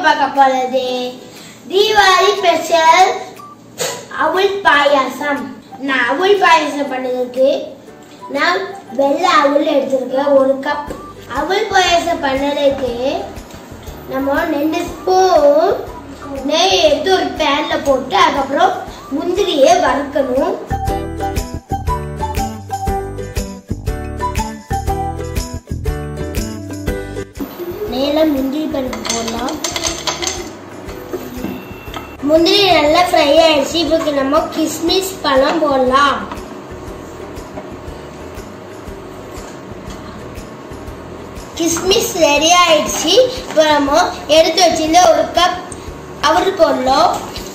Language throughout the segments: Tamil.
பார்க்க போறது தீபாவளி ஸ்பெஷல் அவல் பாயாசம் நான் அவல் பாயாசம் பண்ணதுக்கு நான் வெள்ளை அவல் எடுத்திருக்கேன் ஒரு கப் அவல் பாயாசம் பண்ணதுக்கு நம்ம ரெண்டு ஸ்பூன் நெய் எடுத்து ஒரு பேன்ல போட்டு அதுக்கப்புறம் முந்திரியை வறுக்கணும் மேல முந்திரி பருப்பு போடலாம் முந்திரி நல்லா ஃப்ரை ஆயிடுச்சு இப்போ நம்ம கிஸ்மிஸ் பழம் போடலாம் கிஸ்மிஸ் ரெடி ஆயிடுச்சு இப்போ நம்ம எடுத்து வச்சிருந்த ஒரு கப் அவரு போடலாம்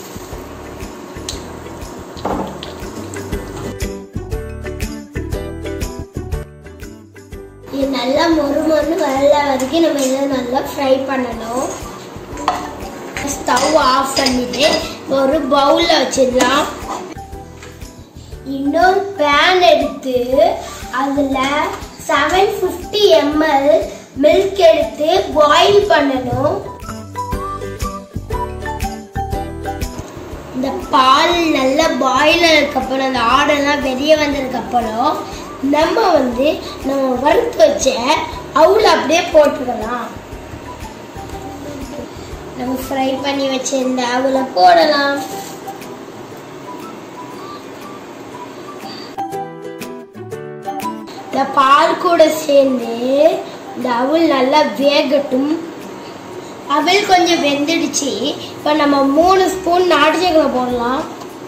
இது நல்லா மொறு மொறு வர வரைக்கும் நம்ம இதை நல்லா ஃப்ரை பண்ணணும் ஸ்டவ் ஆஃப் பண்ணிட்டு ஒரு பவுல்ல வச்சிடலாம் இன்னொரு பேன் எடுத்து அதுல செவன் ஃபிஃப்டி எம்எல் மில்க் எடுத்து பாயில் பண்ணணும் இந்த பால் நல்லா பாயில் ஆனதுக்கப்புறம் அந்த ஆடெல்லாம் வெளியே வந்ததுக்கப்புறம் நம்ம வந்து நம்ம வறுத்து வச்ச அவுல அப்படியே போட்டுக்கலாம் நம்ம ஃப்ரை பண்ணி வச்ச இந்த அவுல போடலாம் இந்த பால் கூட சேர்ந்து இந்த அவுல் நல்லா வேகட்டும் அவல் கொஞ்சம் வெந்துடுச்சு இப்போ நம்ம மூணு ஸ்பூன் நாட்டு சக்கரை போடலாம்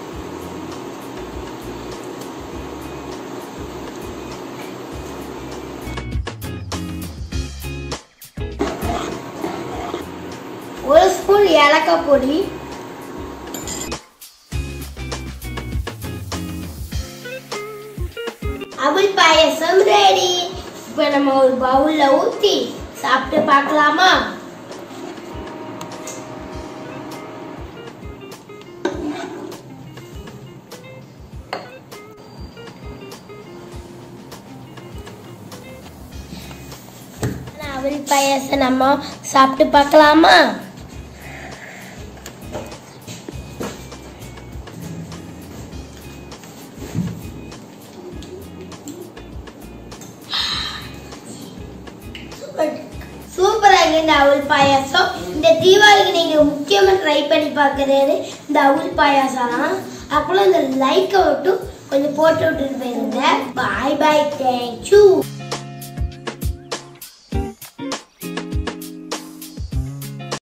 ஒரு ஸ்பூன் ஏலக்காய் பொடி அவல் பாயசம் ரெடி இப்போ நம்ம ஒரு பவுல்ல ஊத்தி சாப்பிட்டு பார்க்கலாமா அவல் பாயாசம் நம்ம சாப்பிட்டு பார்க்கலாமா சூப்பராக இந்த அவல் பாயாசம் இந்த தீபாவளிக்கு நீங்க முக்கியமா ட்ரை பண்ணி பார்க்கறது இந்த அவல் பாயாசம் அப்புறம் இந்த லைக்கை மட்டும் கொஞ்சம் போட்டு விட்டுட்டு போயிருங்க பாய் பாய் தேங்க்யூ